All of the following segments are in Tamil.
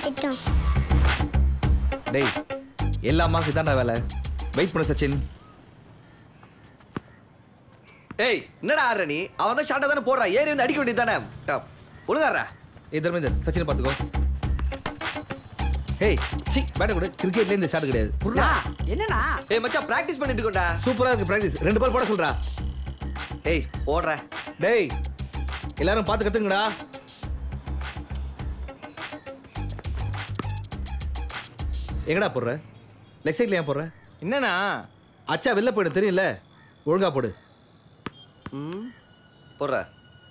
திட்டம் டேய் எல்லா அம்மாவுக்கு இதான்டா வேலை வெயிட் பண்ணு சச்சின் ஏய் என்னடா ஆடுற நீ அவன் தான் ஷார்ட்டா தானே போடுறான் ஏறி வந்து அடிக்க வேண்டியது தானே ஒழுங்காடுறா ஏ தர்மேந்தர் சச்சினை பார்த்துக்கோ ஹேய் சி பேட்டை கொடு கிரிக்கெட்ல இந்த ஷாட் கிடையாது புர்ரா என்னண்ணா ஏய் மச்சான் பிராக்டிஸ் பண்ணிட்டு இருக்கோம்டா சூப்பரா இருக்கு பிராக்டிஸ் ரெண்டு பால் போட சொல்றா ஏய் போடுற டேய் எல்லாரும் பார்த்து கத்துங்கடா எங்கடா போடுற லெக் சைட்ல ஏன் போடுற என்னண்ணா அச்சா வெளில போயிடு தெரியல ஒழுங்கா போடு ம் போடுற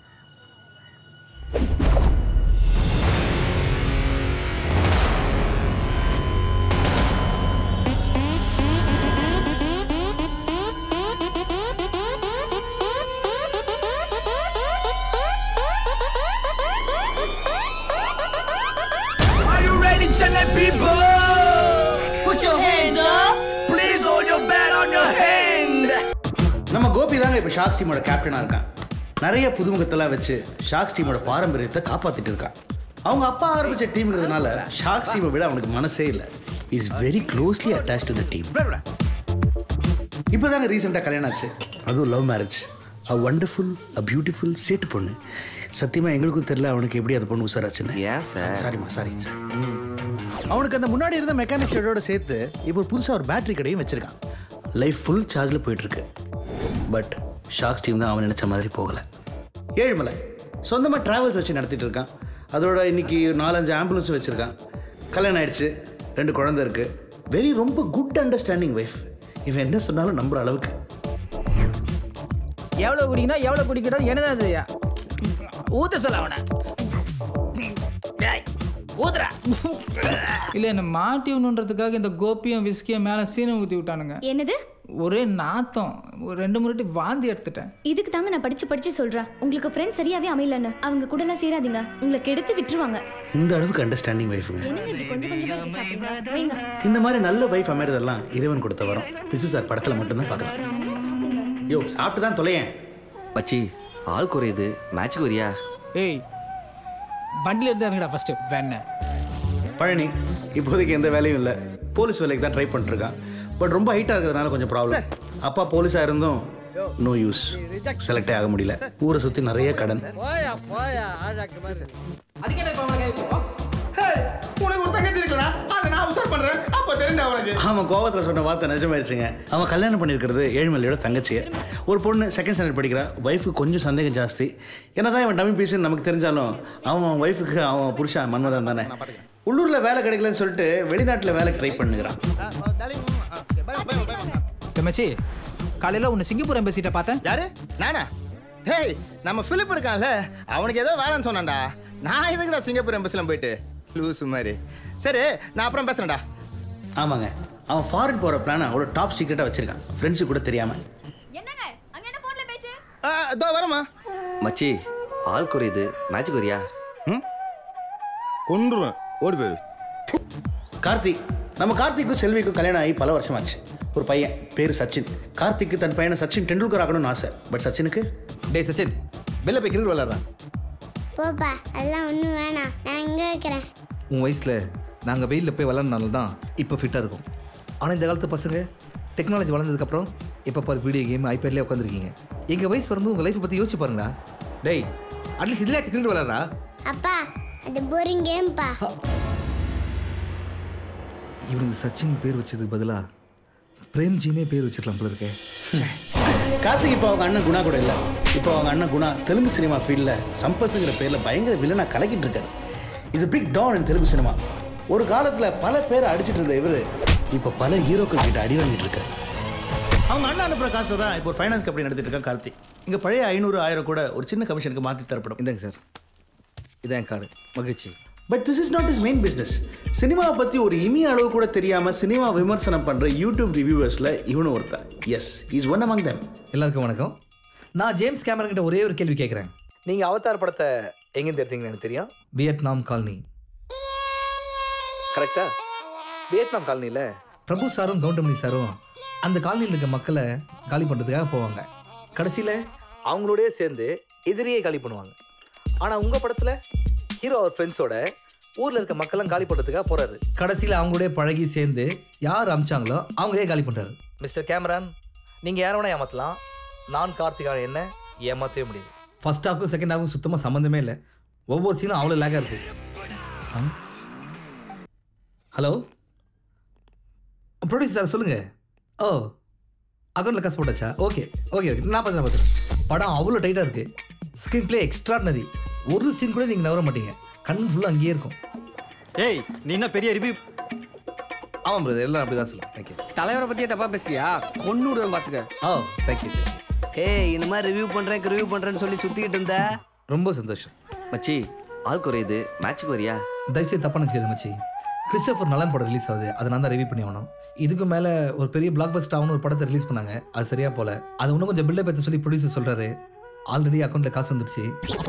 Are you ready, Chennai people? Put your hands up. Please hold your bat on your hand. நம்ம கோபி தாங்க இப்போ ஷாக்ஸ் டீமோட கேப்டனாக இருக்கான் நிறைய புதுமுகத்தெல்லாம் வச்சு ஷாக்ஸ் டீமோட பாரம்பரியத்தை காப்பாற்றிட்டு இருக்கான் அவங்க அப்பா ஆரம்பிச்ச டீம்ங்கிறதுனால ஷாக்ஸ் டீமை விட அவனுக்கு மனசே இல்லை is very closely attach to the team இப்போ தாங்க ரீசெண்டாக கல்யாணம் ஆச்சு அதுவும் love marriage uh wonderful uh beautiful சேட்டு பொண்ணு சத்தியமாக எங்களுக்கும் தெரியல அவனுக்கு எப்படி அந்த பொண்ணு உசாராச்சுன்னு ஏன் சார்? சாரிம்மா சாரி அவனுக்கு அந்த முன்னாடி இருந்த மெக்கானிக் ஷெட்டோட சேர்த்து இப்போ புதுசாக ஒரு பேட்டரி கடையும் வச்சிருக்கான் லைஃப் ஃபுல் சார்ஜில் போயிட்டு இருக்கு பட் ஷாக்ஸ் டீம் தான் அவன் நினைச்ச மாதிரி போகலை ஏழுமலை சொந்தமாக ட்ராவல்ஸ் வச்சு நடத்திட்டு இருக்கான் அதோட இன்னைக்கு நாலஞ்சு ஆம்புலன்ஸ் வச்சிருக்கான் கல்யாணம் ஆயிடுச்சு ரெண்டு குழந்தை இருக்கு வெரி ரொம்ப குட் அண்டர்ஸ்டாண்டிங் வைஃப் இவன் என்ன சொன்னாலும் நம்புற அளவுக்கு எவ்வளவு குடிக்கணும் எவ்வளவு குடிக்கணும் என்னதான் அது ஊத்த சொல்ல அவனை டேய், ஊத்துறா இல்லை என்ன மாட்டி விடணுன்றதுக்காக இந்த கோப்பியும் விஸ்கியும் மேலே சீனம் ஊற்றி விட்டானுங்க என்னது ஒரே நாத்தம் ஒரு ரெண்டு மூணு வாட்டி வாந்தி எடுத்துட்டேன் இதுக்கு தாங்க நான் படிச்சு படிச்சு சொல்றேன் உங்களுக்கு ஃப்ரெண்ட்ஸ் சரியாவே அமையலன்னு அவங்க கூட எல்லாம் சேராதீங்க உங்களை கெடுத்து விட்டுருவாங்க இந்த அளவுக்கு அண்டர்ஸ்டாண்டிங் வைஃபுங்க என்னங்க இப்படி கொஞ்சம் கொஞ்சமா எடுத்து சாப்பிடுங்க வைங்க இந்த மாதிரி நல்ல வைஃப் அமைறதெல்லாம் இறைவன் கொடுத்த வரும் பிசு சார் படத்தில் மட்டும்தான் பார்க்கலாம் நல்லா சாப்பிடுங்க யோ சாப்பிட்டு தான் தொலையேன் மச்சி ஆள் குறையுது மேட்ச் வரியா ஏய் வண்டியில் இருந்து இறங்கடா ஃபஸ்ட்டு வேணேன் பழனி இப்போதைக்கு எந்த வேலையும் இல்லை போலீஸ் வேலைக்கு தான் ட்ரை பண்ணிருக்கான் பட் ரொம்ப ஹைட்டாக இருக்கிறதுனால கொஞ்சம் ப்ராப்ளம் அப்பா போலீஸாக இருந்தும் நோ யூஸ் செலக்டே ஆக முடியல ஊரை சுற்றி நிறைய கடன் போயா போயா ஆழாக்கு அதுக்கு என்ன இப்போ அவனை கேட்போம் உனக்கு ஒரு தங்கச்சி இருக்கலாம் அதை நான் உசார் பண்ணுறேன் அப்போ தெரிஞ்ச அவனுக்கு அவன் கோவத்தில் சொன்ன வார்த்தை நிஜமாயிருச்சுங்க அவன் கல்யாணம் பண்ணியிருக்கிறது ஏழுமலையோட தங்கச்சியை ஒரு பொண்ணு செகண்ட் ஸ்டாண்டர்ட் படிக்கிறா ஒய்ஃபுக்கு கொஞ்சம் சந்தேகம் ஜாஸ்தி என்னதான் இவன் டம்மி பீஸ்னு நமக்கு தெரிஞ்சாலும் அவன் அவன் ஒய்ஃபுக்கு அவன் புருஷன் மன்மதன் தானே உள்ளூரில் வேலை கிடைக்கலன்னு சொல்லிட்டு வெளிநாட்டில் வேலைக்கு ட்ரை பண்ணுகிறான் மச்சி காலையில் உன்னை சிங்கப்பூர் எம்பசிட்ட பார்த்தேன் யாரு நானா ஹேய் நம்ம பிலிப் இருக்கான்ல அவனுக்கு ஏதோ வேலைன்னு சொன்னான்டா நான் எதுக்குடா சிங்கப்பூர் எம்பசிலாம் போயிட்டு லூசு மாதிரி சரி நான் அப்புறம் பேசுறேன்டா ஆமாங்க அவன் ஃபாரின் போகிற பிளான் அவ்வளோ டாப் சீக்ரெட்டாக வச்சிருக்கான் ஃப்ரெண்ட்ஸு கூட தெரியாமல் என்னங்க அங்க என்ன போன்ல பேச்சு ஆ, இதோ வரமா மச்சி ஆள் குறையுது மேட்ச் வரியா கொன்றுவேன் ஓடி போயிரு கார்த்திக் நம்ம கார்த்திக்கும் செல்விக்கும் கல்யாணம் ஆகி பல வருஷமாச்சு ஒரு பையன் பேர் சச்சின் கார்த்திக்கு தன் பையனை சச்சின் டெண்டுல்கர் ஆகணும்னு ஆசை பட் சச்சினுக்கு டேய் சச்சின் வெளில போய் கிரிக்கெட் விளையாடுறான் போப்பா அதெல்லாம் ஒன்றும் வேணாம் நான் இங்கே வைக்கிறேன் உன் வயசில் நாங்கள் வெயிலில் போய் விளாட்னால தான் இப்போ ஃபிட்டாக இருக்கும் ஆனால் இந்த காலத்து பசங்க டெக்னாலஜி வளர்ந்ததுக்கப்புறம் இப்போ பாரு வீடியோ கேம் ஐபேட்லேயே உட்காந்துருக்கீங்க எங்கள் வயசு வரும்போது உங்கள் லைஃப்பை பற்றி யோசிச்சு பாருங்களா டேய் அட்லீஸ்ட் இதில் கிரிக்கெட் விளாட்றா அப்பா அது போரிங் கேம்ப்பா இவனுக்கு சச்சின் பேர் வச்சதுக்கு பதிலாக பிரேம்ஜினே பேர் வச்சிருக்கலாம் போல இருக்கே கார்த்திக் இப்போ அவங்க அண்ணன் குணா கூட இல்லை இப்போ அவங்க அண்ணன் குணா தெலுங்கு சினிமா ஃபீல்டில் சம்பத்துங்கிற பேரில் பயங்கர வில்லனாக கலக்கிட்டு இருக்காரு is a big don in Telugu cinema ஒரு காலத்தில் பல பேரை அடிச்சிட்டு இருந்த இவர் இப்போ பல ஹீரோக்கள் கிட்ட அடி வாங்கிட்டு இருக்காரு அவங்க அண்ணன் அனுப்புற காசை தான் இப்போ ஒரு ஃபைனான்ஸ் கம்பெனி நடத்திட்டு இருக்கான் கார்த்திக் இங்கே பழைய ஐநூறு ஆயிரம் கூட ஒரு சின்ன கமிஷனுக்கு மாற்றி தரப்படும் இந்தாங்க சார் இதான் கார்டு மகிழ்ச்சி but this is not is main business சினிமாவை பற்றி ஒரு இமிய அளவு கூட தெரியாமல் சினிமா விமர்சனம் பண்ணுற யூடியூப் ரிவ்யூவர்ஸில் இவனும் ஒருத்தன் yes is one among them எல்லாருக்கும் வணக்கம் நான் ஜேம்ஸ் கேமரன் கிட்ட ஒரே ஒரு கேள்வி கேட்குறேன் நீங்கள் அவதார் படத்தை எங்கேருந்து எடுத்தீங்கன்னு எனக்கு தெரியும் வியட்நாம் காலனி கரெக்டா வியட்நாம் காலனியில் பிரபு சாரும் கவுண்டமணி சாரும் அந்த காலனியில் இருக்க மக்களை காலி பண்ணுறதுக்காக போவாங்க கடைசியில் அவங்களோடய சேர்ந்து எதிரியே காலி பண்ணுவாங்க ஆனால் உங்கள் படத்தில் ஹீரோ அவர் ஃப்ரெண்ட்ஸோட ஊர்ல இருக்க மக்கள்லாம் காலி பண்றதுக்காக போறாரு கடைசியில் அவங்களோட பழகி சேர்ந்து யார் அமிச்சாங்களோ அவங்களே காலி பண்றாரு மிஸ்டர் கேமரான் நீங்க யார வேணா ஏமாத்தலாம் நான் கார்த்திகான என்ன ஏமாத்தவே முடியாது ஃபர்ஸ்ட் ஹாஃப்க்கும் செகண்ட் ஹாஃப்க்கும் சுத்தமாக சம்மந்தமே இல்லை ஒவ்வொரு சீனும் அவ்வளோ லேக்காக இருக்கு ஹலோ ப்ரொடியூசர் சார் சொல்லுங்க ஓ அக்கௌண்ட்டில் காசு போட்டாச்சா ஓகே ஓகே ஓகே நான் பார்த்து பார்த்துறேன் படம் அவ்வளோ டைட்டாக இருக்கு ஸ்க்ரீன் பிளே எக்ஸ்ட்ராடனரி ஒரு சீன் கூட நீங்கள் நவர மாட்டீங்க கண் ஃபுல்லாக அங்கேயே இருக்கும் ஏய் நீ என்ன பெரிய ரிவ்யூ ஆமாம் பிரதர் எல்லாம் அப்படி தான் சொல்லுங்கள் தேங்க்யூ தலைவரை பத்தியே தப்பா பேசுறியா கொன்னு விடுவேன் பாத்துக்க ஓ தேங்க்யூ ஏய் இந்த மாதிரி ரிவ்யூ பண்றேன் ரிவ்யூ பண்றேன்னு சொல்லி சுத்திக்கிட்டு இருந்த ரொம்ப சந்தோஷம் மச்சி ஆள் குறையுது மேட்ச்சுக்கு வரியா தயவுசெய்து தப்பாக நினச்சிக்காது மச்சி கிறிஸ்டோஃபர் நலன் படம் ரிலீஸ் ஆகுது அதை நான் தான் ரிவ்யூ பண்ணி ஆகணும் இதுக்கு மேலே ஒரு பெரிய பிளாக் பஸ்ட் ஆகணும் ஒரு படத்தை ரிலீஸ் பண்ணாங்க அது சரியா போல அது இன்னும் கொஞ்சம் பில்டப் எடுத்து சொல்லி ப்ரொடியூசர் சொல்கிறாரு ஆல்ரெடி அக்கௌண்ட்டில் காசு வந்துருச்சு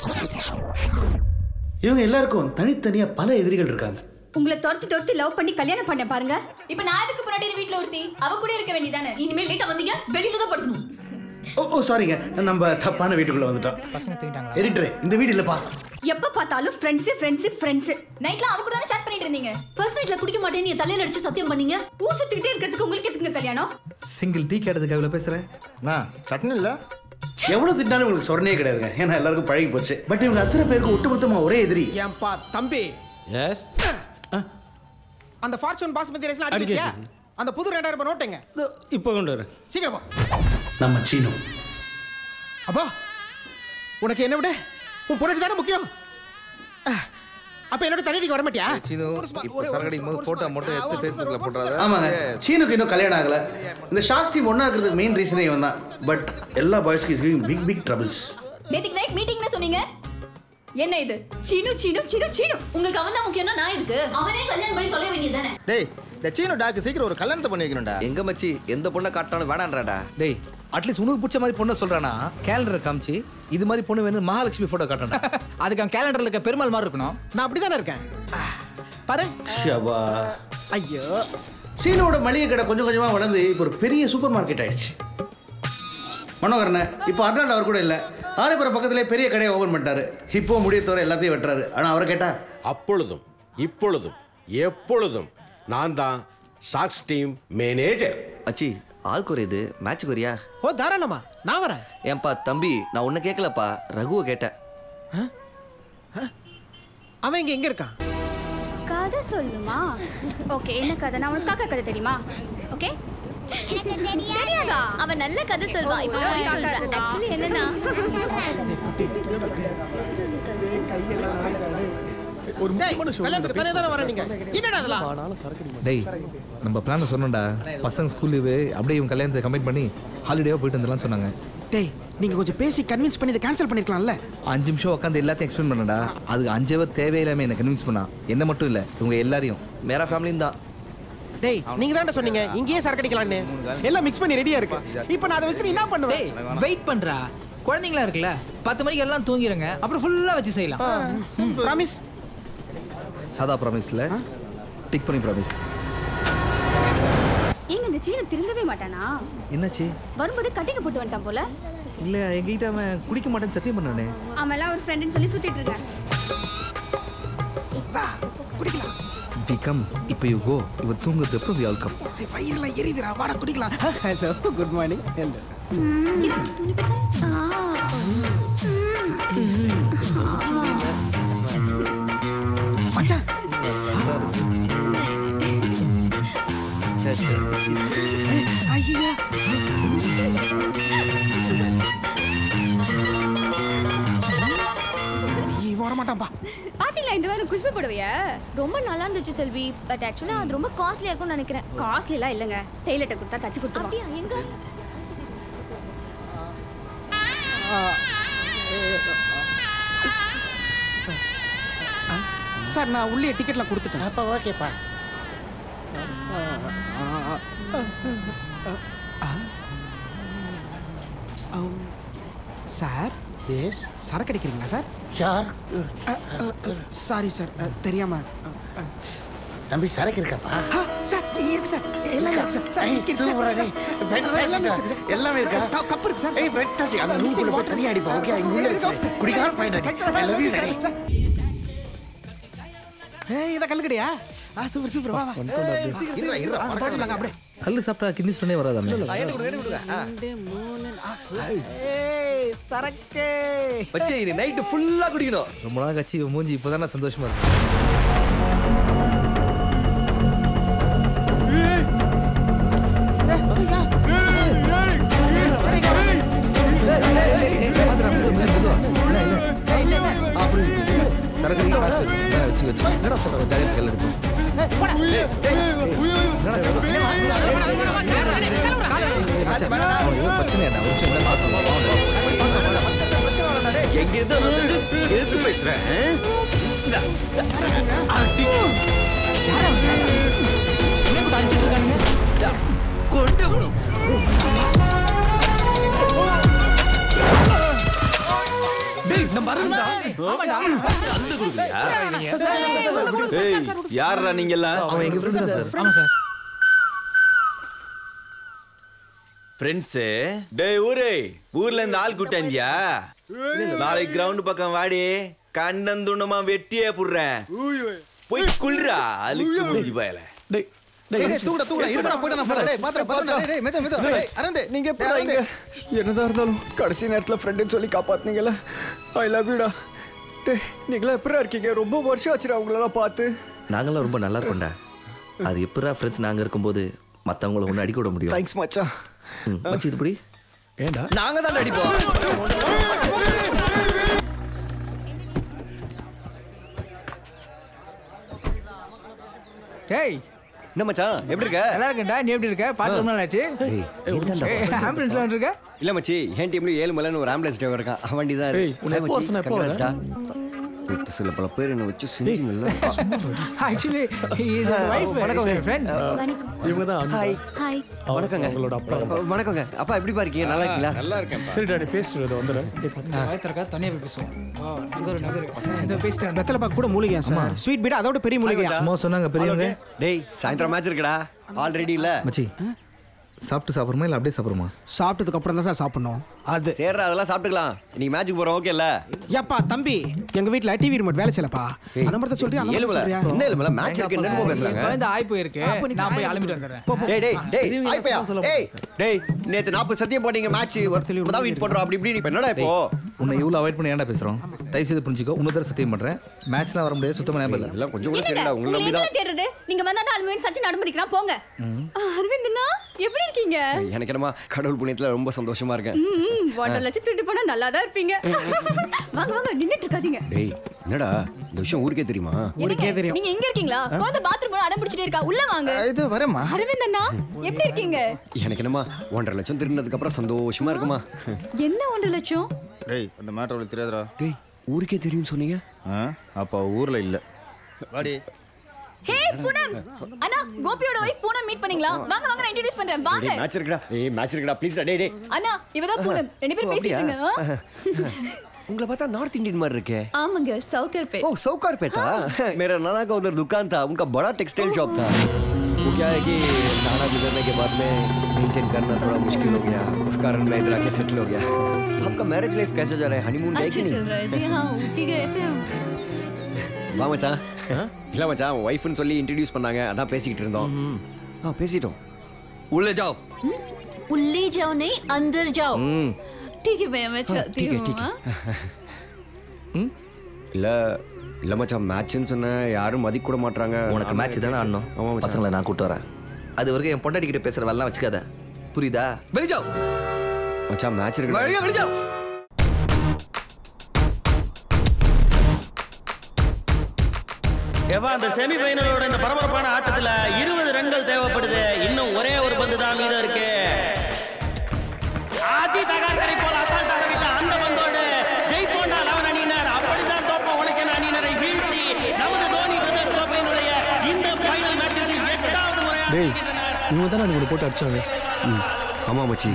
இவங்க எல்லாருக்கும் தனித்தனியாக பல எதிரிகள் இருக்காங்க உங்களை துரத்தி துரத்தி லவ் பண்ணி கல்யாணம் பண்ண பாருங்க இப்ப நான் எதுக்கு முன்னாடி வீட்ல ஒருத்தி அவ கூட இருக்க வேண்டியதானே இனிமேல் லேட்டா வந்தீங்க வெளியில தான் படுக்கணும் ஓ ஓ சாரிங்க நம்ம தப்பான வீட்டுக்குள்ள வந்துட்டோம் பசங்க தூங்கிட்டாங்களா எடிட்டரே இந்த வீடு இல்லப்பா எப்ப பார்த்தாலும் ஃப்ரெண்ட்ஸ் ஃப்ரெண்ட்ஸ் ஃப்ரெண்ட்ஸ் நைட்ல அவ கூட தானே chat பண்ணிட்டு இருந்தீங்க ஃபர்ஸ்ட் நைட்ல குடிக்க மாட்டேன்னு என் தலையில அடிச்சு சத்தியம் பண்ணீங்க ஊர் சுத்திக்கிட்டே இருக்கிறதுக்கு உங்களுக்கு எதுக்குங்க கல்யாணம் சிங்கிள் டீ கேட்டதுக்கு இவ்வளோ பேசுகிறேன் சட்னி இல்லை எவ்வளவு திட்டாலும் உங்களுக்கு சொரணே கிடையாதுங்க ஏன்னா எல்லாருக்கும் பழகி போச்சு பட் இவங்க அத்தனை பேருக்கு ஒட்டுமொத்தமா ஒரே எதிரி ஏன்பா தம்பி எஸ் அந்த ஃபார்ச்சூன் பாஸ்மதி ரைஸ்லாம் அடிச்சியா அந்த புது ரெண்டாயிரம் ரூபாய் நோட்டுங்க இப்போ கொண்டு வரேன் சீக்கிரமா நம்ம சீனு அப்பா உனக்கு என்ன விட உன் பொருட்டு தானே முக்கியம் அஹ், அப்ப என்னோட தண்ணிக்கு வர மாட்டியா சீனு இப்போ சரக்கடிக்கும் போது ஃபோட்டோ மட்டும் எடுத்து ஃபேஸ்புக்கில் போட்டுறாரு ஆமாங்க சீனுக்கு இன்னும் கல்யாணம் ஆகல இந்த ஷாக்ஸ் டீம் ஒன்றா இருக்கிறதுக்கு மெயின் ரீசனே இவன் தான் பட் எல்லா பாய்ஸ்க்கு is giving big big troubles நேத்துக்கு நைட் மீட்டிங்னு சொன்னீங்க என்ன இது சீனு சீனு சீனு சீனு உங்களுக்கு அவன் தான் முக்கியம்னா நான் இருக்கு அவனே கல்யாணம் பண்ணி தொலை வேண்டியதானே டேய் இந்த சீனு டாக்கு சீக்கிரம் ஒரு கல்யாணத்தை பண்ணி வைக்கணும்டா எங்க மச்சி எந்த பொண்ணை காட்டினாலும் வேணான்றாடா டேய் அட்லீஸ்ட் உனக்கு பிடிச்ச மாதிரி பொண்ணை சொல்கிறானா கேலண்டரை காமிச்சு இது மாதிரி பொண்ணு வேணும் மகாலட்சுமி ஃபோட்டோ காட்டணும் அதுக்கு அவன் கேலண்டர்ல இருக்க பெருமாள் மாதிரி இருக்கணும் நான் அப்படிதானே இருக்கேன் பாரு ஷபா ஐயோ சீனோட மளிகை கடை கொஞ்சம் கொஞ்சமாக வளர்ந்து இப்போ ஒரு பெரிய சூப்பர் மார்க்கெட் ஆயிடுச்சு மனோகரனை இப்போ அர்னால்ட் அவர் கூட இல்லை ஆரியபுரம் பக்கத்திலே பெரிய கடையை ஓபன் பண்ணிட்டாரு இப்போ முடிய தவிர எல்லாத்தையும் வெட்டுறாரு ஆனால் அவரை கேட்டா அப்பொழுதும் இப்பொழுதும் எப்பொழுதும் நான் தான் சாக்ஸ் டீம் மேனேஜர் அச்சி ஆள் குறையுது மேட்ச்சுக்கு வரியா ஓ தாராளமா நான் வரேன் ஏன்பா தம்பி நான் உன்னை கேட்கலப்பா ரகுவை கேட்டேன் அவன் இங்க எங்க இருக்கான் கதை சொல்லுமா ஓகே என்ன கதை நான் உனக்கு காக்கா கதை தெரியுமா ஓகே தெரியாதா அவன் நல்ல கதை சொல்வான் இப்போ போய் சொல்றேன் ஆக்சுவலி என்னன்னா ஒரு கல்யாணத்துக்கு தனியா தானே வர நீங்க என்னடா அதெல்லாம் டேய் நம்ம பிளான் சொன்னோம்டா பசங்க ஸ்கூல் லீவு அப்படியே இவங்க கல்யாணத்தை கம்பைன் பண்ணி ஹாலிடேவாக போயிட்டு வந்துடலாம் சொன்னாங்க டேய் நீங்க கொஞ்சம் பேசி கன்வின்ஸ் பண்ணி இதை கேன்சல் பண்ணிருக்கலாம்ல அஞ்சு நிமிஷம் உட்காந்து எல்லாத்தையும் எக்ஸ்பிளைன் பண்ணடா அதுக்கு அஞ்சு அவர் தேவையில்லாம என்ன கன்வின்ஸ் பண்ணா என்ன மட்டும் இல்லை இவங்க எல்லாரையும் மேரா ஃபேமிலியும் தான் டேய் நீங்க தான்டா சொன்னீங்க இங்கேயே சரக்கு அடிக்கலாம்னு எல்லாம் மிக்ஸ் பண்ணி ரெடியா இருக்கு இப்போ நான் அதை வச்சு நீ என்ன டேய் பண்ணுவேன் வெயிட் பண்றா குழந்தைங்களா இருக்குல்ல பத்து மணிக்கு எல்லாம் தூங்கிடுங்க அப்புறம் ஃபுல்லா வச்சு செய்யலாம் ப்ராமிஸ் சாதா ப்ராமிஸில் டிக் பண்ணி ப்ராமிஸ் ஏங்க இந்த சீனை திருந்தவே மாட்டானா என்னாச்சு வரும்போது கட்டிங்க போட்டு வந்துட்டான் போல இல்லை எங்ககிட்ட அவன் குடிக்க மாட்டேன்னு சத்தியம் பண்ணானே அவன் எல்லாம் ஒரு ஃப்ரெண்டுன்னு சொல்லி சுத்திட்டு இருக்கான் குடிக்கலாம் பிகம் இப்போ யூ கோ இவ தூங்குறது அப்புறம் வி ஆல் கம் டேய், வயிறுலாம் எரியுதுடா வாடா குடிக்கலாம் ஹலோ குட் மார்னிங் ஹலோ மச்சான் ஐயா நீ வர மாட்டான்பா பாத்தீங்களா இந்த வாரம் குஷ்பு புடவைய ரொம்ப நல்லா இருந்துச்சு செல்வி பட் ஆக்சுவலா அது ரொம்ப காஸ்ட்லியா இருக்கும்னு நினைக்கிறேன் காஸ்ட்லி எல்லாம் இல்லைங்க டெய்லர்ட்ட கொடுத்தா தச்சு கொடுத்துருவான் அப்படியா எங்க சார் நான் உள்ளே டிக்கெட்லாம் கொடுத்துட்டேன் அப்போ ஓகேப்பா சார் எஸ் சரக்கு அடிக்கிறீங்களா சார் யார் சாரி சார் தெரியாம தம்பி சரக்கு இருக்கப்பா ஆ, சார் இருக்கு சார் எல்லாம் இருக்கு சார் சார் ஐய், பிஸ்கெட் சார், சூப்பரா சார், டேய். சார், எல்லாமே Fantastic. இருக்கு சார். எல்லாமே இருக்கா? க- கப் இருக்கு சார் ஏய் ஃபேண்டாஸ்டிக் அந்த ரூம் குள்ள போய் தண்ணி அடிப்பா ஓகே இங்க உள்ள இருக்கு இருக்கு சார். குடிக்காம பையன் அடி I love you daddy sir. ஏய் இத கல்லுக்கடியா ஆ சூப்பர் சூப்பர் வா வா ஏய், சீக்கிரம், இருடா, இருடா, சீக்கிரம். ஆ, பாட்டிலாங்க அப்படியே கல் சாப்பிட்டா கிட்னி ஸ்டோனே வராதாமே ரெண்டு மூணு ஆ, சூப்பர். ஏய் சரக்கு வச்சு நீ நைட்டு ஃபுல்லா குடிக்கணும் ரொம்ப நாள் கட்சி மூஞ்சி இப்போதானே சந்தோஷமா இருக்கு சரக்கு நீங்க காசு வச்சு. இந்தா வச்சு வச்சு என்னடா சொல்ற ஜாலியாக கல் எடுப்போம் பிரச்சனை ஒரு நிமிஷம் உள்ள பார்த்துக்கலாம் எங்க இருந்து வந்துட்டு எதிர்த்து பேசுறேன் ஆ? கொண்டு விடும் கந்து கொடுக்குறியா ஏய் யாரா நீங்க எல்லாம் அவன் எங்க ஃப்ரெண்டு தான் சார் ஆமாம் சார் ஃப்ரெண்ட்ஸு டேய் ஊரே ஊர்ல இருந்து ஆள் கூட்டாந்தியா நாளைக்கு கிரவுண்ட் பக்கம் வாடி கண்ணந்துண்ணமா வெட்டியே புடுறேன் போய் குளிரா அழுக்கு முடிஞ்சு பயல தூக்குடா தூக்குடா இருடா போயிட்டு நான் போறேன் டேய் பாத்துற பாத்துற டேய் மெது மெது டேய் அரந்தே நீங்க எப்படி இங்க என்னதான் இருந்தாலும் கடைசி நேரத்துல ஃப்ரெண்டுன்னு சொல்லி காப்பாத்துனீங்கல்ல ஐ லவ் யூடா டேய் நீங்களா எப்படி இருக்கீங்க ரொம்ப வருஷம் ஆச்சுடா உங்களெல்லாம் பார்த்து நாங்களாம் ரொம்ப நல்லா இருக்கோம்டா அது எப்படா ஃப்ரெண்ட்ஸ் நாங்க இருக்கும்போது மத்தவங்கள ஒண்ணு அடிக்க விட முடியும் தேங்க்ஸ் மச்சான் ம், மச்சி இது புடி ஏண்டா நாங்க தான் அடிப்போம் டேய் என்ன மச்சான் எப்படி இருக்க நல்லா இருக்கேன்டா நீ எப்படி இருக்க பார்த்து ரொம்ப நாள் ஆச்சு ஆம்புலன்ஸ்ல வந்துருக்க இல்ல மச்சி என் டீம்ல ஏழு மலைன்னு ஒரு ஆம்புலன்ஸ் டிரைவர் இருக்கான் அவன் வண்டி தான் ஏய், உன்னை எப்போ வர சொன்ன, எப்போ வர? சில பல பேர் என்ன வச்சு செஞ்சீங்கல்ல ஆக்சுவலி இது வைஃப் வணக்கங்க. ஃப்ரெண்ட் இவங்க தான் ஹாய் ஹாய் வணக்கங்க உங்களோட அப்பா வணக்கங்க அப்பா எப்படி இருக்கீங்க நல்லா இருக்கீங்களா நல்லா இருக்கேன் சரி டாடி பேசிட்டு இரு, இதோ வந்துடுறேன் ஏய், பாத்து. வயத்திறக்கா தனியாக போய் பேசுவோம் வா நகரு நகரு இந்த பேசிட்டேன் வெத்தலை பாக்கு கூட மூலிகையா சார் ஸ்வீட் பீட் அதோட பெரிய மூலிகையா சும்மா சொன்னாங்க பெரியவங்க டேய் சாயந்தரம் மேட்ச் இருக்குடா ஆல்ரெடி இல்ல மச்சி சாப்பிட்டு சாப்பிட்றோமா இல்லை அப்படியே சாப்பிட்றோமா சாப்பிட்டதுக்கு அப்புறம் தான் சார் சாப்பிடணும் அது சரிடா அதெல்லாம் சாப்பிட்டுக்கலாம் இன்னைக்கு மேட்ச்சுக்கு போறோம் ஓகேல்ல ஏப்பா தம்பி எங்க வீட்ல டிவி ரிமோட் வேலை செய்யலப்பா அந்த மாதிரி தான் சொல்றியா அந்த மாதிரி ஏழுமலை சொல்றியா என்ன ஏழுமலை மேட்ச் இருக்கு என்னமோ பேசுறாங்க குழந்தை ஆய் போயிருக்கு நான் போய் அலம்பிட்டு வந்துடுறேன் டேய் டேய் டேய் ஆயிப்பையா டேய் டேய் நேத்து 40 சத்தியம் போட்டீங்க மேட்ச் இப்பதான் வின் பண்றோம் அப்படி இப்படி இப்ப என்னடா இப்போ உன்னை இவ்வளோ அவாய்ட் பண்ணி ஏன்டா பேசுகிறோம் தயவு செய்து புரிஞ்சுக்கோ இன்னொரு தடவை சத்தியம் பண்ணுறேன் மேட்ச்லாம் வர முடியாது சுத்தமாக ஞாபகம் இல்லை எல்லாம் கொஞ்சம் கூட என்னங்க சரிடா உங்களை உங்களை நம்பி தான் எதுல தேடுறது நீங்க வந்தா நாலு மணி சச்சின் அனுமதிக்கிறான் போங்க அரவிந்தனா எப்படி இருக்கீங்க எனக்கு என்னமா கடவுள் புண்ணியத்துல ரொம்ப சந்தோஷமா இருக்கேன் ம் ஒன்றரை லட்சம் திருட்டு போனா நல்லா தான் இருப்பீங்க வாங்க வாங்க நின்னுட்டு இருக்காதீங்க டேய் என்னடா இந்த விஷயம் ஊருக்கே தெரியுமா ஊருக்கே தெரியும் நீங்க எங்க இருக்கீங்களா குழந்தை பாத்ரூம் போன அடம் பிடிச்சிட்டே இருக்கா உள்ள வாங்க இது வரேம்மா அரவிந்தண்ணா எப்படி இருக்கீங்க எனக்கு என்னமா ஒன்றரை லட்சம் திருடினதுக்கு அப்புறம் சந்தோஷமா இருக்குமா என்ன ஒன்றரை லட்சம் டேய் அந்த மேட்டர் அவளுக்கு தெரியாதுடா டேய் ஊருக்கே தெரியும்னு சொன்னீங்க ஆ அப்போ ஊர்ல இல்ல வாடி ஹே பூனம் அண்ணா கோபியோட ஒய்ஃப் பூனம் மீட் பண்ணீங்களா வாங்க வாங்க நான் இன்ட்ரோ듀ce பண்றேன் வாங்க டேய் மேட்ச் இருக்குடா டேய் மேட்ச் இருக்குடா ப்ளீஸ் டேய் டேய் அண்ணா இவதான் பூனம் ரெண்டு பேரும் பேசிட்டு இருங்க ஆ? உங்களை பார்த்தா நார்த் இந்தியன் மாதிரி இருக்கே ஆமாங்க சவுக்கர் பே ओ सौकार पे था मेरा नाना का उधर दुकान था उनका बड़ा टेक्सटाइल शॉप था वो क्या है कि नाना गुजरने के बाद में मेंटेन करना थोड़ा मुश्किल हो गया उस कारण मैं इधर आके सेटल हो गया आपका मैरिज लाइफ कैसे जा रहा है हनीमून गए कि अच्छा चल नहीं रहा है जी हाँ ऊटी गए थे हम வா மச்சான் இல்ல மச்சான் ஒய்ஃப்னு சொல்லி இன்ட்ரடியூஸ் பண்ணாங்க அதான் பேசிக்கிட்டு இருந்தோம் ஆ பேசிட்டோம் உள்ளே जाओ उल्ले जाओ नहीं अंदर जाओ ம் ठीक है भैया मैं चलती ठीक है, हूँ ठीक है। हाँ? இல்ல இல்ல மச்சான் மேட்ச்னு சொன்ன யாரும் மதிக்க கூட மாட்றாங்க உனக்கு மேட்ச் தானே ஆடணும் ஆமா மச்சான். பசங்களை நான் கூட்டு வரேன் அது வரைக்கும் என் பொண்டாட்டி கிட்ட பேசுற வேலைலாம் வச்சுக்காத புரியுதா வெளிஜாவ் மச்சான் மேட்ச் இருக்கு வெளியே வெளிஜாவ் ஏப்பா அந்த செமி ஃபைனலோட இந்த பரபரப்பான ஆட்டத்துல இருபது ரன்கள் தேவைப்படுது இன்னும் ஒரே ஒரு பந்து தான் மீதம் இருக்கு ஆஜி தகாக்கரை போல அசால்ட்டாக விட்ட அந்த பந்தோடு ஜெய்போண்டா லவன் அணியினர் அப்படிதான் தோப்போம் உனக்கு அணியினரை வீழ்த்தி நமது தோனி பிரதர்ஸ் கோப்பையினுடைய இந்த ஃபைனல் மேட்சிற்கு எட்டாவது முறையாக டேய் இவங்க தானே உங்களை போட்டு அடிச்சாங்க ம், ஆமா மச்சி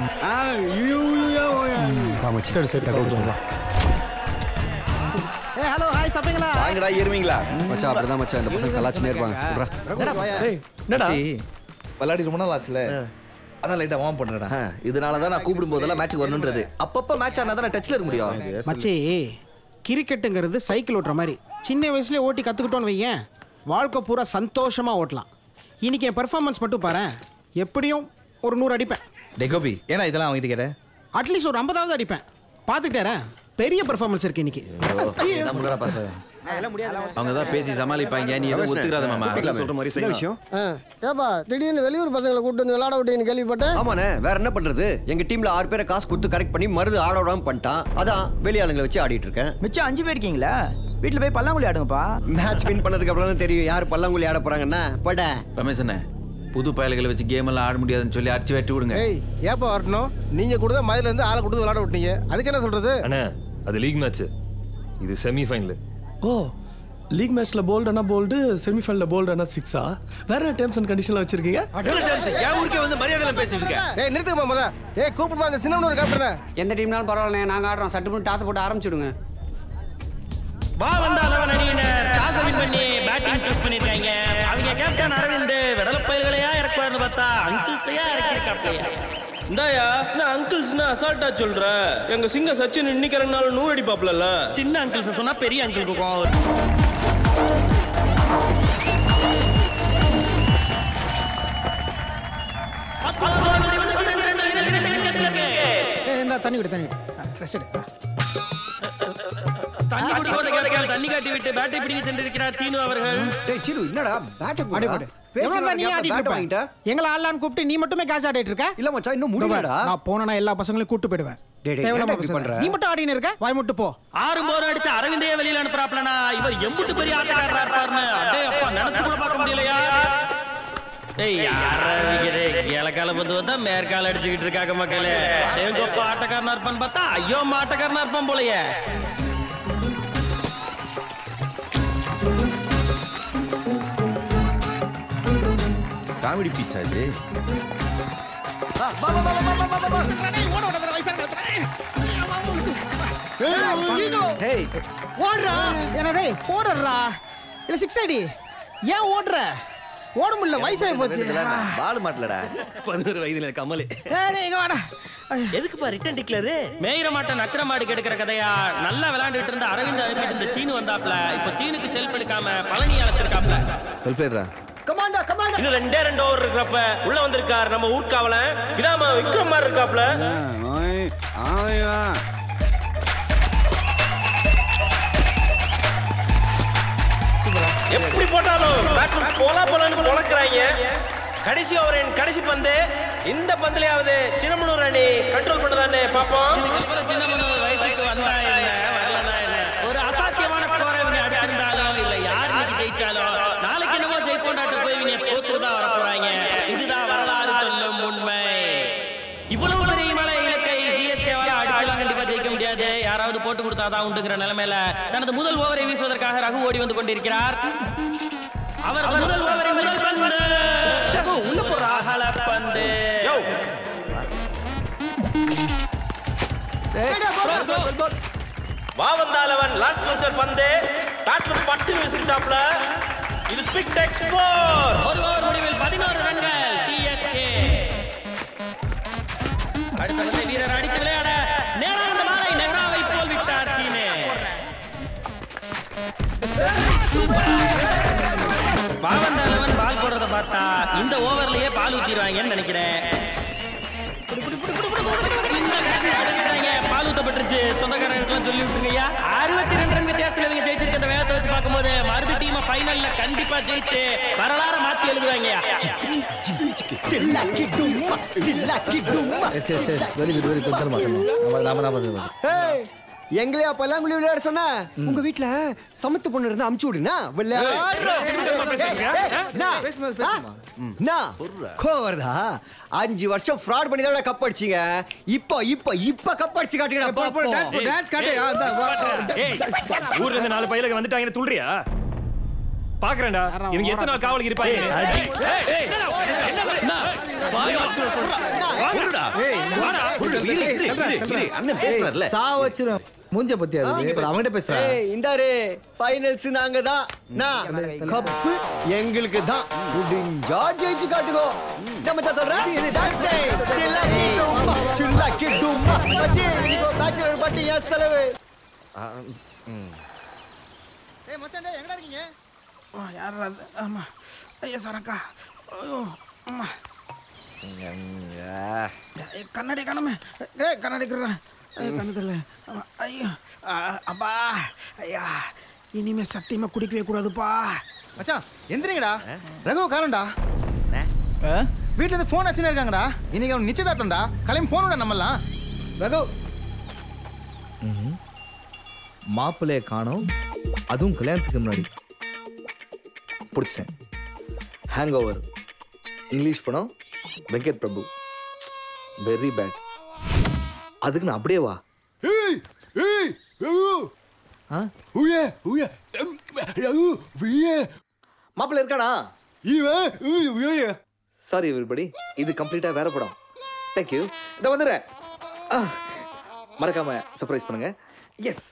வா மச்சி சரி சரி கூப்பிடுவோம் வா ஏ ஹலோ ஹாய் சாப்பிங்களா வாங்கடா ஏறுவீங்களா மச்சான் அப்படிதான் மச்சான் இந்த பசங்க கலாச்சினே இருப்பாங்க விட்றா. டேய் என்னடா மச்சி, விளையாடி ரொம்ப நாள் ஆச்சுல அதான் லைட்டாக வார்ம் பண்ணுறேடா இதனால தான் நான் கூப்பிடும் போதெல்லாம் மேட்ச்சுக்கு வரணுன்றது அப்பப்போ மேட்ச் ஆனா தான் டச்ல இருக்க முடியும் மச்சி கிரிக்கெட்டுங்கிறது சைக்கிள் ஓட்டுற மாதிரி சின்ன வயசுலயே ஓட்டி கத்துக்கிட்டோன்னு வையேன் வாழ்க்கை பூரா சந்தோஷமாக ஓட்டலாம் இன்னைக்கு என் பெர்ஃபார்மன்ஸ் மட்டும் பாரு எப்படியும் ஒரு நூறு அடிப்பேன் டே கோபி ஏன்னா இதெல்லாம் அவங்ககிட்ட கேட்ட அட்லீஸ்ட் ஒரு ஐம்பதாவது அடிப்பேன் பார்த்துக்கிட்டேரேன் பெரிய பெர்ஃபார்மன்ஸ் இருக்கு இன்னைக்கு அவங்க தான் பேசி சமாளிப்பாங்க நீ எதுவும் ஒத்துக்கிறாத மாமா சொல்ற மாதிரி என்ன விஷயம் ஏப்பா திடீர்னு வெளியூர் பசங்களை கூட்டு வந்து விளையாட விட்டீங்கன்னு கேள்விப்பட்டேன் ஆமாண்ணே வேற என்ன பண்றது எங்க டீம்ல ஆறு பேரை காசு கொடுத்து கரெக்ட் பண்ணி மருது ஆட விடாம பண்ணிட்டான் அதான் வெளியாளுங்களை வச்சு ஆடிட்டு இருக்கேன் மிச்சம் அஞ்சு பேர் இருக்கீங்களா வீட்டில் போய் பல்லாங்குழி ஆடுங்கப்பா மேட்ச் வின் பண்ணதுக்கு அப்புறம் தான் தெரியும் யார் பல்லாங்குழி ஆட போறாங்கன்னா பட ரமேஷ் அண்ணே புது பயல்களை வச்சு கேம் எல்லாம் ஆட முடியாதுன்னு சொல்லி அடிச்சு வெட்டி விடுங்க ஏய் ஏப்பா வரணும் நீங்க கூட தான் மதுல இருந்து ஆளை கொடுத்து விளையாட விட்டீங்க அதுக்கு என்ன சொல்றது அண்ணா அது லீக் மேட்ச் இது செமி ஃபைனல் ஓ லீக் மேட்ச்ல போல்டனா போல்டு செமிஃபைனல்ல போல்டனா சிக்ஸா வேற என்ன டேர்ம்ஸ் அண்ட் கண்டிஷன்ல வச்சிருக்கீங்க என் ஊருக்கே வந்து மரியாதை பேசிட்டு இருக்கேன் ஏய் நிறுத்துக்கமா முத ஏய் கூப்பிடுமா அந்த சின்ன ஒரு கேப்டனை எந்த டீம்னாலும் பரவாயில்ல நாங்க ஆடுறோம் சட்டு மட்டும் டாஸ் போட்டு ஆரம்பிச்சுடுங்க வா வந்தாலவன் அணியினர் டாஸ் வின் பண்ணி பேட்டிங் சூஸ் பண்ணிருக்காங்க அவங்க கேப்டன் அரவிந்த் விடல பயல்களையா இறக்குவார்னு பார்த்தா அங்கிள்ஸையா இறக்கிருக்காப்லையா இந்தாயா நான் அங்கிள்ஸ்னா அசால்ட்டா சொல்ற எங்க சிங்க சச்சின் இன்னைக்கு ரெண்டு நாள் நூறு அடிப்பாப்ல சின்ன அங்கிள்ஸ் சொன்னா பெரிய அங்கிளுக்கு கோவம் வரும். ஏய், இந்தா தண்ணி விடு தண்ணி விடு ரெஸ்ட் எடு தண்ணி குடிக்காத கேப்டன் தண்ணி காட்டி விட்டு பேட்டை பிடிக்க சென்றிருக்கிறார் சீனு அவர்கள் டேய் சீனு என்னடா பேட்டை ஆடி போடு எவ்வளவு தான் நீ ஆடிட்டு இருப்ப எங்களை ஆடலான்னு கூப்பிட்டு நீ மட்டுமே காசு ஆடிட்டு இருக்க இல்ல மச்சான் இன்னும் முடியலடா நான் போனா எல்லா பசங்களையும் கூட்டு போயிடுவேன் டேய், டேய், தேவையில்லாம ஏன்டா இப்படி பேசாத. பண்ற? நீ மட்டும் ஆடின்னு இருக்க வாய் மட்டும் போ ஆறு போர் அடிச்சு அரவிந்தையே வெளியில அனுப்புறாப்லனா இவர் எம்புட்டு பெரிய ஆட்டக்காரரா இருப்பாருன்னு அடே அப்பா நினைச்சு கூட பார்க்க முடியலையா ஏய் அரவிக்கிறே இலக்கால வந்து வந்தா மேற்கால அடிச்சுக்கிட்டு இருக்காங்க மக்களே எங்க அப்பா ஆட்டக்காரனா இருப்பான்னு பார்த்தா ஐயோ அம்மா ஆட்டக்காரனா இருப்பான் போலயே காமெடி பீஸ் அது ஹேய் ஓடுறா என்ன டேய் ஃபோர்ரா இல்ல சிக்ஸ் அடி ஏன் ஓடுற ஓட முடியல வயசாகி போச்சு பால் மாட்டலடா பதினோரு வயதுல கமலு ஏய், டேய், இங்க வாடா எதுக்குப்பா ரிட்டன் டிக்ளரு மேயிற மாட்ட நக்கிர மாடு கெடுக்கிற கதையா நல்லா விளையாண்டுட்டு இருந்த அரவிந்த் அனுப்பிட்டு இந்த சீனு வந்தாப்ல இப்ப சீனுக்கு செல்ஃப் எடுக்காம பழனி அழைச்சிருக்காப்ல வெல்ஃபேர்ரா கமாண்டா கமாண்டா இன்னும் ரெண்டே ரெண்டு ஓவர் இருக்கிறப்ப உள்ள வந்திருக்கார் நம்ம ஊர்காவலன் இதாமா விக்ரம் மாதிரி இருக்காப்ல எப்படி போட்டாலும் பேட்ஸ்மேன் போலா போலான்னு பொழக்கிறாங்க கடைசி ஓவரின் கடைசி பந்து இந்த பந்துலயாவது சின்னமனூர் அணி கண்ட்ரோல் பண்ணுதானே பாப்போம் இதுக்கப்புறம் சின்னமனூர் வயசுக்கு வந்தா என்ன வரலனா என்ன ஒரு அசாத்தியமான ஸ்கோரை இவங்க அடிச்சிருந்தாலும் இல்ல யார் இன்னைக்கு ஜெயிச்சாலும் நாளைக்கு என்னமோ ஜெயிப்போண்டாட்ட போய் இவங்க தோத்துதான் வர போறாங்க இதுதான் வரலாறு சொல்லும் உண்மை இவ்வளவு பெரிய மலை இலக்கை சிஎஸ்கே வால அடிச்சலாம் கண்டிப்பா ஜெயிக்க முடியாது யாராவது போட்டு கொடுத்தாதான் உண்டுங்கிற நிலைமையில தனது முதல் ஓவரை வீசுவதற்காக ரகு ஓடி வந்து கொண்டிருக்கிறார் அவர் முதல் ஓவரை முதல் பந்து ரகு உள்ள போடுறா அகல பந்து வா வந்தாலவன் லாஸ்ட் பஸ்டர் பந்து பேட்ஸ்மேன் பட்டு விசிட்டாப்ல இது ஸ்பிக் டெக் ஸ்கோர் ஒரு ஓவர் முடிவில் பதினோரு ரன்கள் சிஎஸ்கே அடுத்த வந்து வீரர் அடித்து விளையாட நேரான மாலை நெஹ்ராவை போல் விட்டார் சீனே பாவந்த அளவன் பால் போடுறத பார்த்தா இந்த ஓவர்லயே பால் ஊத்திடுவாங்கன்னு நினைக்கிறேன் இந்த கட்டி அடிக்கிறாங்க. பால் ஊத்தப்பட்டுருச்சு சொந்தக்காரங்களுக்குலாம் சொல்லி விட்டுருங்கய்யா அறுபத்தி ரெண்டு ரன் வித்தியாசத்துல இவங்க ஜெயிச்சிருக்க அந்த வேகத்தை வச்சு பார்க்கும்போது மறுபடி டீம் ஃபைனல்ல கண்டிப்பா ஜெயிச்சு வரலாற மாத்தி எழுதுவாங்கய்யா yes yes yes very good very good தர மாட்டோம் நம்ம நாம நாம ஏய் எங்களையா பல்லாங்குழி விளையாட சொன்ன உங்க வீட்ல சமத்து பொண்ணு இருந்தா அமுச்சு விடுனா கோவர்தா அஞ்சு வருஷம் ஃப்ராட் பண்ணி தான் கப் அடிச்சீங்க இப்போ இப்போ இப்போ கப் அடிச்சு காட்டுங்க பாப்போம் ஏய், ஊர்ல இருந்து நாலு பையலுக்கு வந்துட்டாங்கன்னு துள்றியா பாக்குறேன்டா இவங்க எத்தனை நாள் காவலுக்கு இருப்பாங்க ஏய், ஏய், என்ன? வாய் வச்சு சொல்றா. வாடா. வாடா. அண்ணன் பேசுறாருல சா வச்சிரும் மூஞ்ச பத்தி அது இப்ப அவன்கிட்ட பேசுறா ஏய் இந்தாரு ஃபைனல்ஸ் நாங்க தான் நான் கப்பு எங்களுக்கு தான் முடிஞ்சா ஜெயிச்சு காட்டுகோ நம்ம மச்சான் சொல்றேன் டான்ஸ் சில்லாக்கி டும்மா சில்லாக்கி டும்மா மச்சி இப்போ பேச்சுலர் பாட்டி எஸ் செலவு ஏய் மச்சான் டேய் எங்கடா இருக்கீங்க ஆ, யாரா அது ஆமா ஐயா சரக்கா ஐயோ அம்மா ஏய், கண்ணாடி காணமே ஏ கண்ணாடி இருக்கிறேன் கண்ணு தெரியல ஆமா, ஐயோ ஆ, அப்பா ஐயா இனிமே சத்தியமா குடிக்கவே கூடாதுப்பா மச்சான் எந்திரிங்கடா ரகு காரண்டா வீட்ல இருந்து ஃபோன் வச்சுன்னு இருக்காங்கடா இன்னைக்கு அவன் நிச்சயதார்த்தம்டா கிளம்பி போகணும்டா நம்மலாம் ரகு மாப்பிள்ளைய காணோம் அதுவும் கல்யாணத்துக்கு முன்னாடி பிடிச்சிட்டேன் ஹேங் ஓவர் இங்கிலீஷ் படம் வெங்கட் பிரபு வெரி பேட் அதுக்கு நான் அப்படியே வா ஏய் ஏய் ரகு ஆ உயே உயே ரகு உயே மாப்பிள்ளை இருக்கானா இவன் உயே சாரி எவ்ரிபடி இது கம்ப்ளீட்டாக வேற படம் தேங்க்யூ இதை வந்துடுறேன் ஆ, மறக்காம சர்ப்ரைஸ் பண்ணுங்க எஸ்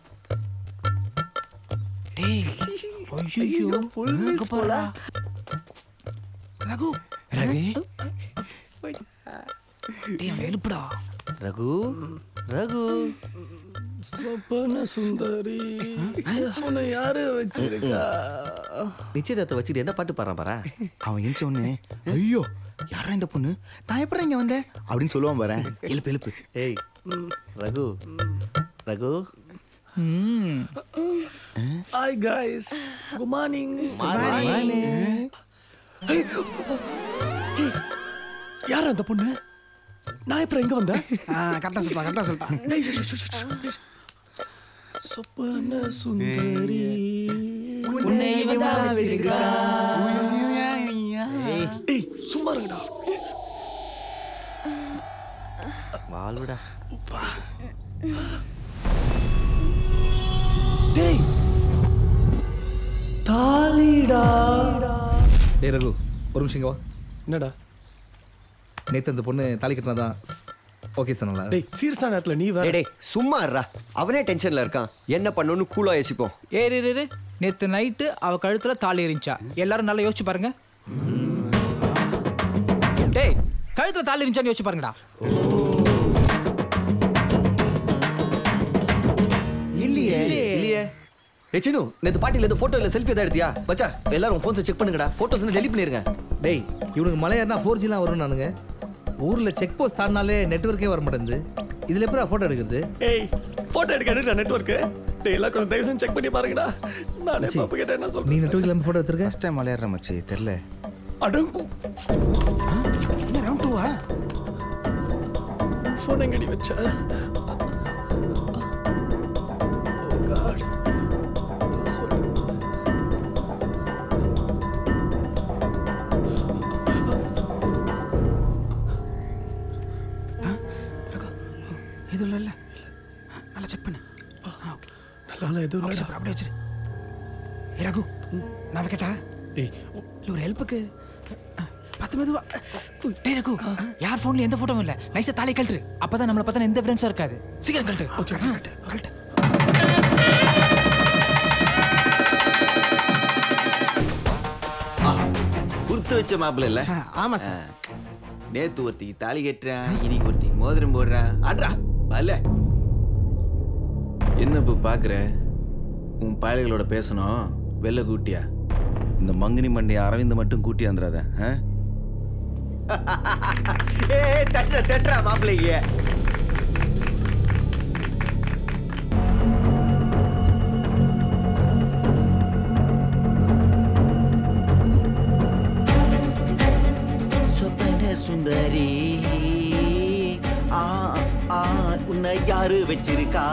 டேய் ஐயோ அங்க பாருடா ரகு ரகு டேய் அவன் எழுப்புடா ரகு ரகு சொப்பன சுந்தரி உன்னை யாரு வச்சிருக்கா நிச்சயதார்த்தம் வச்சுட்டு என்ன பாட்டு பாடுறான் பாரா அவன் எந்த உடனே ஐயோ யாரா இந்த பொண்ணு நான் எப்படி இங்க வந்தேன் அப்படின்னு சொல்லுவான் பாரு எழுப்பு எழுப்பு ஏய் Raghu Raghu hi guys good morning யார் அந்த பொண்ணு நான் இப்போ எங்க வந்தேன் கரெக்டா சொல்லிட்டான் கரெக்டா சொல்லிட்டான் ஏய், ஷ், ஷ், ஷ், ஷ். சொப்பன சுந்தரி உன்னை இவன் தான் வச்சிருக்கா. ஏய், ஏய், சும்மா இருங்கடா வாழ்விடா டேய் தாலிடா டேய் ரகு ஒரு நிமிஷம் இங்க வா என்னடா நேத்து அந்த பொண்ணு தாலி கட்டினதான் ஓகே சொன்னல டேய் சீரியஸா நேரத்துல நீ வேற டேய் டேய் சும்மா இருடா அவனே டென்ஷன்ல இருக்கான் என்ன பண்ணணும்னு கூலா யோசிப்போம் ஏறு இரு, இரு நேத்து நைட்டு அவ கழுத்துல தாலி இருந்துச்சா எல்லாரும் நல்லா யோசிச்சு பாருங்க டேய் கழுத்துல தாலி இருந்துச்சான்னு யோசிச்சு பாருங்கடா இல்லையே இல்லையே ஏ சின்னு நேத்து பாட்டில இருந்து போட்டோ இல்ல செல்ஃபி எதாவது எடுத்தியா பச்சா எல்லாரும் ஃபோன்ஸை செக் பண்ணுங்கடா போட்டோஸ் டெலிட் பண்ணிருங்க டேய் இவனுக்கு மலை ஏறினா ஃபோர் ஜிலாம் வரும் நானுங்க ஊர்ல செக் போஸ்ட் தாண்டினாலே நெட்ஒர்க்கே வர மாட்டேங்குது இதுல எப்படி ஃபோட்டோ எடுக்கிறது ஏய் போட்டோ எடுக்க எடுக்கல நெட்வொர்க் டேய் எல்லாம் கொஞ்சம் தயவு செஞ்சு செக் பண்ணி பாருங்கடா நானே மச்சி, பாப்பு கிட்ட என்ன நீ சொல்றேன் நெட்ஒர்க்ல இருந்து ஃபோட்டோ எடுத்துருக்க ஃபர்ஸ்ட் டைம் விளையாடுற மச்சி தெரில அடங்கு என்ன ரவுண்ட் டூவா ஃபோன் எங்கடி வச்ச Oh God. எதுவும் இல்லை நல்லா செக் பண்ணு ஓகே நல்லா எதுவும் ஓகே இல்லடா. சூப்பர் அப்படியே வச்சிரு ஏ ரகு நான் கேட்டா டேய் இல்லை ஒரு ஹெல்ப்புக்கு பத்து மெதுவா டேய் ரகு யார் ஃபோன்ல எந்த ஃபோட்டோவும் இல்லை நைஸா தாலி கழட்டு அப்பதான் நம்மளை பார்த்தா எந்த எவிடன்ஸும் இருக்காது சீக்கிரம் கழட்டு ஓகே கழட்டு கழட்டு கொடுத்து வச்ச மாப்பிள்ள இல்ல ஆமா சார் நேத்து ஒருத்திக்கு தாலி கட்டுறான் இன்னைக்கு ஒருத்திக்கு மோதிரம் போடுறான் ஆட்ரா வரல என்ன இப்போ பார்க்குற உன் பயல்களோட பேசணும் வெள்ளை கூட்டியா இந்த மங்கினி மண்டி அரவிந்த் மட்டும் கூட்டி வந்துடாத ஆ? ஏய் தட்டுற தட்டுறா மாப்பிள்ளைக்கு சொப்பன சுந்தரி ஆ ஆ உன்னை யாரு வச்சிருக்கா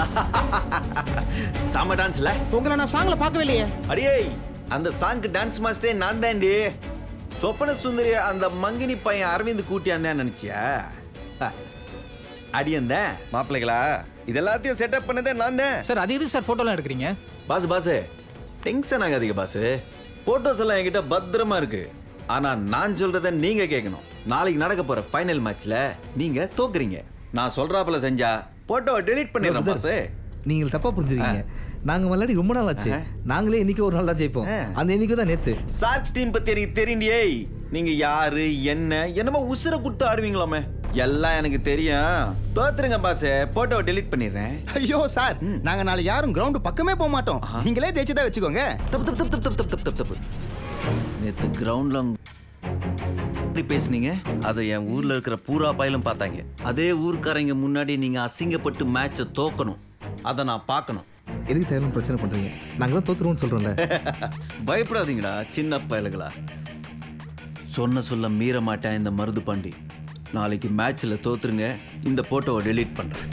செம்ம டான்ஸ்ல உங்களை நான் சாங்ல பார்க்கவே இல்லையே அடியே அந்த சாங்க்கு டான்ஸ் மாஸ்டரே நான் தாண்டி சொப்பன சுந்தரி அந்த மங்கினி பையன் அரவிந்த் கூட்டியாந்தேன் நினைச்சியா அடியந்தேன் மாப்பிள்ளைகளா இது எல்லாத்தையும் செட்டப் பண்ணதே நான் தான் சார் அது எதுக்கு சார் ஃபோட்டோலாம் எடுக்கிறீங்க பாஸ் பாஸ் டென்ஷன் ஆகாதீங்க பாஸ் போட்டோஸ் எல்லாம் என்கிட்ட பத்திரமா இருக்கு ஆனா நான் சொல்றத நீங்க கேட்கணும் நாளைக்கு நடக்க போற ஃபைனல் மேட்ச்ல நீங்க தோக்குறீங்க நான் சொல்றாப்புல செஞ்சா போட்டோவை டெலீட் பண்ணிடுறேன் பாஸ் நீங்கள் தப்பா புரிஞ்சுருக்கீங்க நாங்க விளையாடி ரொம்ப நாள் ஆச்சு நாங்களே இன்னைக்கு ஒரு நாள் தான் ஜெயிப்போம் அந்த இன்னைக்கு தான் நேத்து சார்க்ஸ் டீம் பத்தி எனக்கு தெரியுண்டியே நீங்க யாரு என்ன என்னமோ உசுர கொடுத்து ஆடுவீங்களாமே எல்லாம் எனக்கு தெரியும் தோத்துருங்க பாஸ் போட்டோவை டெலீட் பண்ணிடுறேன் ஐயோ சார் நாங்க நாளை யாரும் கிரவுண்ட் பக்கமே போக மாட்டோம் நீங்களே ஜெயிச்சுதான் வச்சுக்கோங்க தப்பு தப்பு தப்பு தப்பு தப்பு தப்பு தப்பு நேத்து கிரவுண்ட்ல எப்படி பேசுனீங்க அதை என் ஊர்ல இருக்கிற பூரா பயலும் பார்த்தாங்க அதே ஊர்க்காரங்க முன்னாடி நீங்க அசிங்கப்பட்டு மேட்சை தோக்கணும் அதை நான் பார்க்கணும் எதுக்கு தேவையான பிரச்சனை பண்றீங்க நாங்க தான் தோத்துருவோம்னு சொல்றோம்ல பயப்படாதீங்கடா சின்ன பயலுகளா சொன்ன சொல்ல மீற மாட்டேன் இந்த மருது பாண்டி நாளைக்கு மேட்ச்ல தோத்துருங்க இந்த போட்டோவை டெலீட் பண்றேன்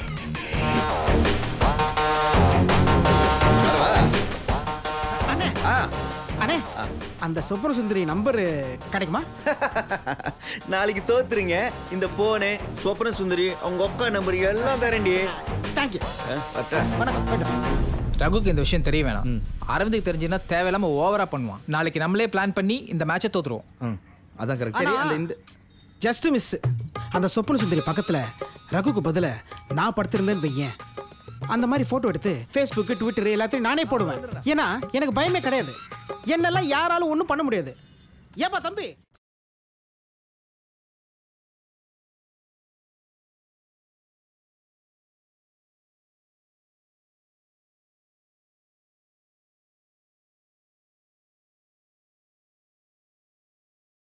அண்ணே அண்ணே அந்த சுப்ர சுந்தரி நம்பர் கிடைக்குமா நாளைக்கு தோத்துருங்க இந்த போனு சொப்பன சுந்தரி அவங்க ஒக்கா நம்பர் எல்லாம் தரேன்டி தேங்க்யூ வணக்கம் ரகுக்கு இந்த விஷயம் தெரிய வேணாம் அரவிந்துக்கு தெரிஞ்சுன்னா தேவையில்லாம ஓவரா பண்ணுவான் நாளைக்கு நம்மளே பிளான் பண்ணி இந்த மேட்சை தோத்துருவோம் அதான் சரி அந்த இந்த ஜஸ்ட் மிஸ் அந்த சொப்பன சுந்தரி பக்கத்துல ரகுக்கு பதிலா நான் படுத்திருந்தேன்னு வையேன் அந்த மாதிரி போட்டோ எடுத்து ஃபேஸ்புக்கு ட்விட்டர் எல்லாத்தையும் நானே போடுவேன் ஏன்னா எனக்கு பயமே கிடையாது என்னெல்லாம் யாராலும் ஒன்றும் பண்ண முடியாது ஏப்பா தம்பி